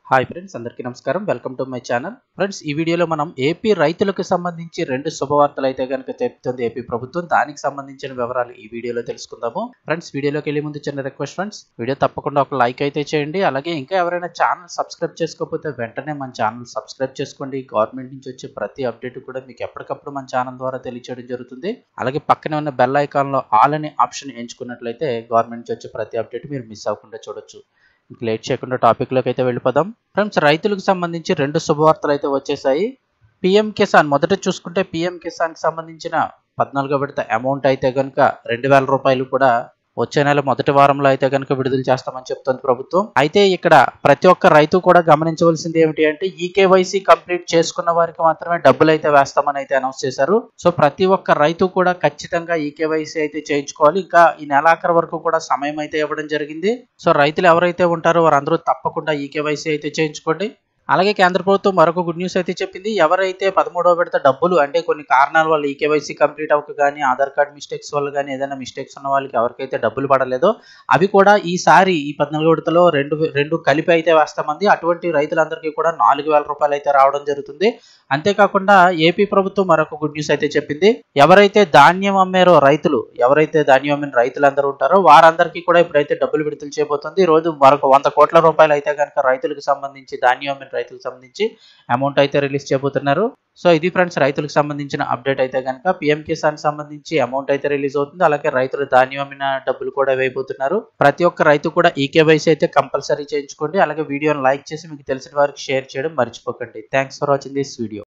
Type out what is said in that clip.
hi friends అందరికీ నమస్కారం welcome to my channel friends ఈ వీడియోలో మనం ఏపీ రైతులకు సంబంధించి రెండు శుభవార్తలు అయితే కనుక చెప్తుంది ఏపీ ప్రభుత్వం దానికి సంబంధించిన వివరాలు ఈ వీడియోలో తెలుసుకుందాము ఫ్రెండ్స్ వీడియోలోకి వెళ్ళే ముందు చిన్న రిక్వెస్ట్ ఫ్రెండ్స్ వీడియో తప్పకుండా ఒక లైక్ అయితే చేయండి అలాగే ఇంకా ఎవరైనా ఛానల్ సబ్స్క్రైబ్ చేసుకోకపోతే వెంటనే మన ఛానల్ సబ్స్క్రైబ్ చేసుకోండి గవర్నమెంట్ నుంచి వచ్చే ప్రతి అప్డేట్ కూడా మీకు ఎప్పటికప్పుడు మన ఛానల్ ద్వారా తెలియచేయడం జరుగుతుంది అలాగే పక్కనే ఉన్న బెల్ ఐకాన్లో ఆల్ అనే ఆప్షన్ ఎంచుకున్నట్లయితే గవర్నమెంట్ నుంచి వచ్చే ప్రతి అప్డేట్ మీరు మిస్ అవ్వకుండా చూడొచ్చు ఇంక లేట్ చేయకుండా టాపిక్లోకి అయితే వెళ్ళిపోదాం ఫ్రెండ్స్ రైతులకు సంబంధించి రెండు శుభవార్తలు అయితే వచ్చేసాయి పిఎం కిసాన్ మొదట చూసుకుంటే పిఎం కిసాన్కి సంబంధించిన పద్నాలుగో విడత అమౌంట్ అయితే కనుక రెండు వేల రూపాయలు కూడా వచ్చే నెల మొదటి వారంలో అయితే కనుక విడుదల చేస్తామని చెప్తుంది ప్రభుత్వం అయితే ఇక్కడ ప్రతి ఒక్క రైతు కూడా గమనించవలసింది ఏమిటి అంటే ఈకేవైసీ కంప్లీట్ చేసుకున్న వారికి మాత్రమే డబ్బులు అయితే వేస్తామని అయితే అనౌన్స్ చేశారు సో ప్రతి ఒక్క రైతు కూడా ఖచ్చితంగా ఈకేవైసీ అయితే చేయించుకోవాలి ఇంకా ఈ నెలాఖరు వరకు కూడా సమయం అయితే ఇవ్వడం జరిగింది సో రైతులు ఎవరైతే ఉంటారో వారందరూ తప్పకుండా ఈకేవైసీ అయితే చేయించుకోండి అలాగే కేంద్ర ప్రభుత్వం మరొక గుడ్ న్యూస్ అయితే చెప్పింది ఎవరైతే పదమూడవ విడత డబ్బులు అంటే కొన్ని కారణాల వల్ల ఈకేవైసీ కంప్లీట్ అవ్వక కానీ ఆధార్ కార్డ్ మిస్టేక్స్ వల్ల కానీ ఏదైనా మిస్టేక్స్ ఉన్న వాళ్ళకి ఎవరికైతే డబ్బులు పడలేదో అవి కూడా ఈసారి ఈ పద్నాలుగు విడతలో రెండు రెండు కలిపి అయితే వేస్తామంది అటువంటి రైతులందరికీ కూడా నాలుగు వేల రూపాయలు అయితే రావడం జరుగుతుంది అంతేకాకుండా ఏపీ ప్రభుత్వం మరొక గుడ్ న్యూస్ అయితే చెప్పింది ఎవరైతే ధాన్యం అమ్మారో రైతులు ఎవరైతే ధాన్యం అమ్మిన రైతులందరూ ఉంటారో వారందరికీ కూడా ఇప్పుడైతే డబ్బులు విడుదల చేయబోతుంది ఈ రోజు మరొక వంద కోట్ల రూపాయలు అయితే కనుక రైతులకు సంబంధించి ధాన్యం అమ్మిన రైతులకు సంబంధించి అమౌంట్ అయితే రిలీజ్ చేయబోతున్నారు సో ఇది ఫ్రెండ్స్ రైతులకు సంబంధించిన అప్డేట్ అయితే కనుక పిఎం కిసాన్ సంబంధించి అమౌంట్ అయితే రిలీజ్ అవుతుంది అలాగే రైతులు ధాన్యం అమ్మిన డబ్బులు కూడా వేయబోతున్నారు ప్రతి ఒక్క రైతు కూడా ఈకేవైసీ అయితే కంపల్సరీ చేయించుకోండి అలాగే వీడియోని లైక్ చేసి మీకు తెలిసిన వారికి షేర్ చేయడం మర్చిపోకండి thanks for watching this video